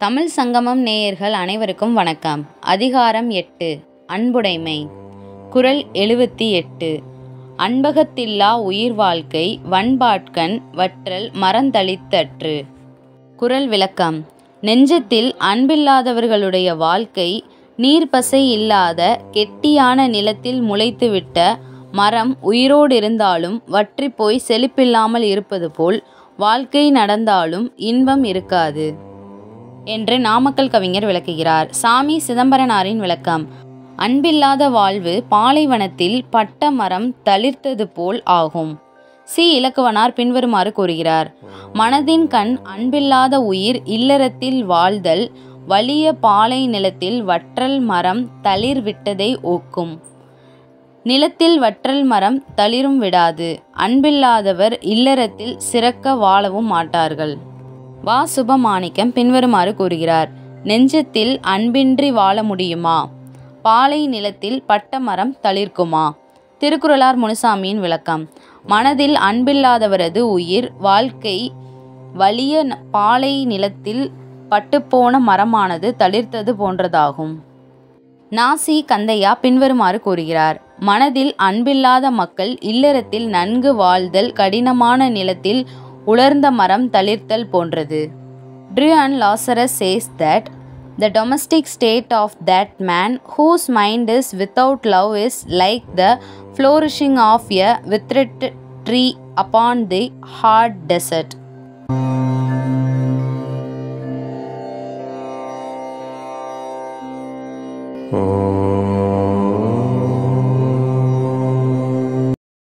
தமிழ் சங்கமம் நேயர்கள் அனைவருக்கும் வணக்கம் அதிகாரம் எட்டு அன்புடைமை குறள் எழுபத்தி எட்டு அன்பகத்தில்லா உயிர் வாழ்க்கை வன்பாட்கண் வற்றல் மறந்தளித்தற்று குறள் விளக்கம் நெஞ்சத்தில் அன்பில்லாதவர்களுடைய வாழ்க்கை நீர்ப்பசை இல்லாத கெட்டியான நிலத்தில் முளைத்துவிட்ட மரம் உயிரோடிருந்தாலும் வற்றிப்போய் செழிப்பில்லாமல் இருப்பது போல் வாழ்க்கை நடந்தாலும் இன்பம் இருக்காது என்று நாமக்கல் கவிஞர் விளக்குகிறார் சாமி சிதம்பரனாரின் விளக்கம் அன்பில்லாத வாழ்வு பாலைவனத்தில் பட்ட மரம் தளிர்த்தது போல் ஆகும் சி இலக்குவனார் பின்வருமாறு கூறுகிறார் மனதின் கண் அன்பில்லாத உயிர் இல்லறத்தில் வாழ்தல் வலிய பாலை நிலத்தில் வற்றல் மரம் தளிர் விட்டதை ஒக்கும் நிலத்தில் வற்றல் மரம் தளிரும் விடாது அன்பில்லாதவர் இல்லறத்தில் சிறக்க வாழவும் மாட்டார்கள் வா சுபமாணிக்கம் பின்வருமாறு கூறுகிறார் நெஞ்சத்தில் அன்பின்றி வாழ முடியுமா பாலை நிலத்தில் பட்ட மரம் தளிர்க்குமா திருக்குறளார் முனுசாமியின் விளக்கம் மனதில் அன்பில்லாதவரது உயிர் வாழ்க்கை வலிய பாலை நிலத்தில் பட்டுப்போன மரமானது தளிர்த்தது போன்றதாகும் நாசி கந்தையா பின்வருமாறு கூறுகிறார் மனதில் அன்பில்லாத மக்கள் இல்லறத்தில் நன்கு வாழ்தல் கடினமான நிலத்தில் உலர்ந்த மரம் தளிர்த்தல் போன்றது Drew and Lazarus says that the domestic state of that man whose mind is without love is like the flourishing of a withered tree upon the hard dessert